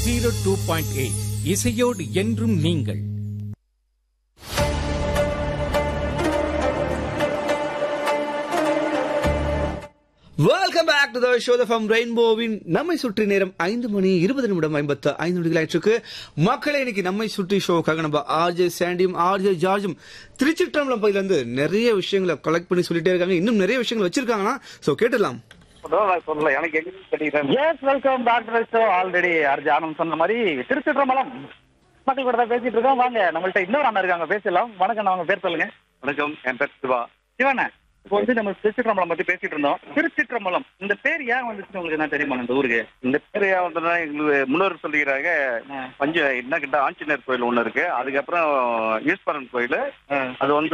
zero two point eight இசையோடு என்றும் நீங்கள் welcome back to the show from ரெயின்போவின் நம்மை சுற்றி நேரம் ஐந்து மணி இருபது நிமிடம் ஐம்பத்து ஐந்து நிமிடங்கள் ஆயிடுச்சு மக்களை இன்னைக்கு நம்மை சுற்றி ஷோக்காக நம்ம ஆர்ஜே சாண்டியும் ஆர்ஜே ஜார்ஜும் திருச்சிற்றம்பலம் பகுதியில இருந்து நிறைய விஷயங்களை கலெக்ட் பண்ணி சொல்லிட்டே இருக்காங்க இன்னும் நிறைய விஷயங்கள் வச்சிருக்காங்கன்னா சோ கேட்டுடலாம் சொல்லல எனக்கு எங்க தெரியுது yes welcome doctor show already R J Anand சொன்ன மாதிரி திருச்சிற்றம்பலம் மக்கள் கூட தான் பேசிட்டு இருக்கோம் வாங்க நம்மள்ட்ட இன்னொரு அண்ணா இருக்காங்க பேசலாம் வணக்கம் நான் உங்க பேர் சொல்லுங்க வணக்கம் என் பேர் சிவா சிவண்ணா இப்போ வந்து நம்ம திருச்சிற்றம்பலம் பத்தி பேசிட்டு இருந்தோம் திருச்சிற்றம்பலம் இந்த பேர் ஏன் வந்துச்சு உங்களுக்கு என்ன தெரியுமா இந்த ஊருக்கு இந்த பேர் ஏன் வந்ததுன்னா எங்களுக்கு முன்னோர் சொல்லிக்கிறாங்க பஞ்ச என்ன கிட்ட ஆஞ்சநேயர் கோயில் ஒண்ணு இருக்கு அதுக்கப்புறம் ஈஸ்வரன் கோயில் அது வந்து